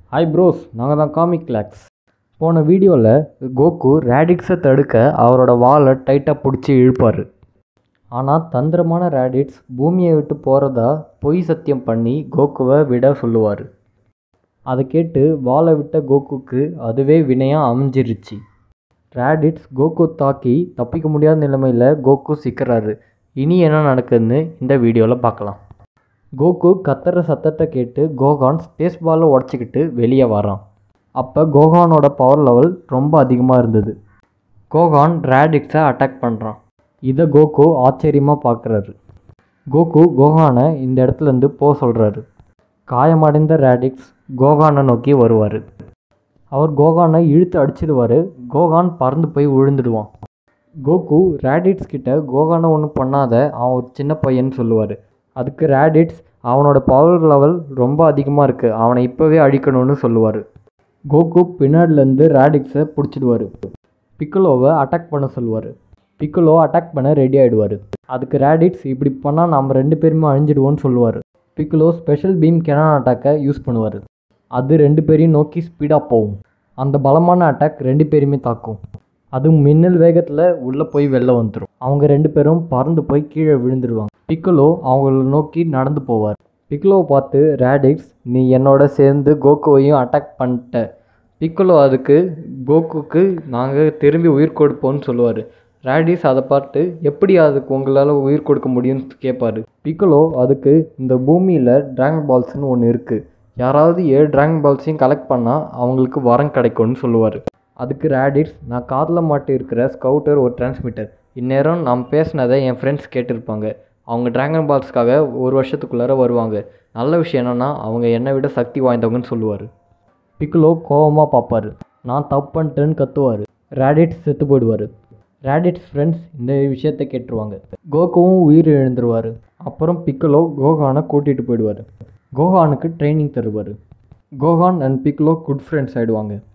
hi bros நாங்கள் தான் comic clocks போன வீடியோவில் கோகு ரேடிக்ஸை தடுக்க அவரோட வாலை டைட்டாக பிடிச்சி இழுப்பார் ஆனால் தந்திரமான ரேடிட்ஸ் பூமியை விட்டு போகிறதா பொய் சத்தியம் பண்ணி கோகுவை விட சொல்லுவார் அதை கேட்டு வாலை விட்ட கோகுக்கு அதுவே வினையாக அமைஞ்சிருச்சு ரேடிட்ஸ் கோகு தாக்கி தப்பிக்க முடியாத நிலைமையில் கோகு சிக்கிறாரு இனி என்ன நடக்குதுன்னு இந்த வீடியோவில் பார்க்கலாம் கோகு கத்துற சத்தத்தை கேட்டு கோகான் ஸ்பேஸ் பாலை உடச்சிக்கிட்டு வெளியே வரான் அப்போ கோகானோட பவர் லெவல் ரொம்ப அதிகமாக இருந்தது கோகான் ரேடிக்ஸை அட்டாக் பண்ணுறான் இதை கோகு ஆச்சரியமாக பார்க்குறாரு கோகு கோகானை இந்த இடத்துலேருந்து போக சொல்கிறாரு காயமடைந்த ரேடிக்ஸ் கோகானை நோக்கி வருவார் அவர் கோகானை இழுத்து அடிச்சிடுவார் கோகான் பறந்து போய் விழுந்துடுவான் கோகு ரேடிட்ஸ் கிட்ட கோகானை ஒன்றும் பண்ணாத அவன் ஒரு சின்ன பையன் சொல்லுவார் அதுக்கு ரேடிட்ஸ் அவனோட பவர் லெவல் ரொம்ப அதிகமாக இருக்குது அவனை இப்போவே அழிக்கணும்னு சொல்லுவார் கோகு பின்னாடிலேருந்து ரேடிக்ஸை பிடிச்சிடுவார் பிக்கலோவை அட்டாக் பண்ண சொல்லுவார் பிக்கலோ அட்டாக் பண்ண ரெடி ஆகிடுவார் அதுக்கு ரேடிட்ஸ் இப்படி பண்ணால் நம்ம ரெண்டு பேருமே அழிஞ்சிடுவோன்னு சொல்லுவார் பிக்கலோ ஸ்பெஷல் பீம் கெனான் அட்டாக்கை யூஸ் பண்ணுவார் அது ரெண்டு பேரையும் நோக்கி ஸ்பீடாக போகும் அந்த பலமான அட்டாக் ரெண்டு பேருமே தாக்கும் அது மின்னல் வேகத்தில் உள்ளே போய் வெளில வந்துடும் அவங்க ரெண்டு பேரும் பறந்து போய் கீழே விழுந்துடுவாங்க பிக்கலோ அவங்கள நோக்கி நடந்து போவார் பிக்கலோவை பார்த்து ரேடிக்ஸ் நீ என்னோட சேர்ந்து கோகுவையும் அட்டாக் பண்ணிட்ட பிக்கலோ அதுக்கு கோகுக்கு நாங்கள் திரும்பி உயிர் கொடுப்போம்னு சொல்லுவார் ரேடிஸ் அதை பார்த்து எப்படி அதுக்கு உங்களால் உயிர் கொடுக்க முடியும்னு கேட்பாரு பிக்கலோ அதுக்கு இந்த பூமியில் ட்ராகன் பால்ஸ்னு ஒன்று இருக்குது யாராவது ஏழு ட்ராகன் பால்ஸையும் கலெக்ட் பண்ணால் அவங்களுக்கு வரம் கிடைக்கும்னு சொல்லுவார் அதுக்கு ரேடிட்ஸ் நான் காதில் மாட்டி இருக்கிற ஸ்கவுட்டர் ஒரு டிரான்ஸ்மிட்டர் இந்நேரம் நாம் பேசினதை என் ஃப்ரெண்ட்ஸ் கேட்டிருப்பாங்க அவங்க ட்ராகன் பால்ஸ்க்காக ஒரு வருஷத்துக்குள்ளார வருவாங்க நல்ல விஷயம் என்னென்னா அவங்க என்னை விட சக்தி வாய்ந்தவங்கன்னு சொல்லுவார் பிக்கலோ கோவமாக பார்ப்பார் நான் தப்பு பண்ணிட்டேன்னு கத்துவார் ரேடிட்ஸ் செத்து போயிடுவார் ரேடிட்ஸ் ஃப்ரெண்ட்ஸ் இந்த விஷயத்தை கேட்டுருவாங்க கோகுவும் உயிர் எழுந்துருவார் அப்புறம் பிக்கலோ கோகானை கூட்டிகிட்டு போயிடுவார் கோகானுக்கு ட்ரைனிங் தருவார் Gohan and Piccolo good friends ஆகிடுவாங்க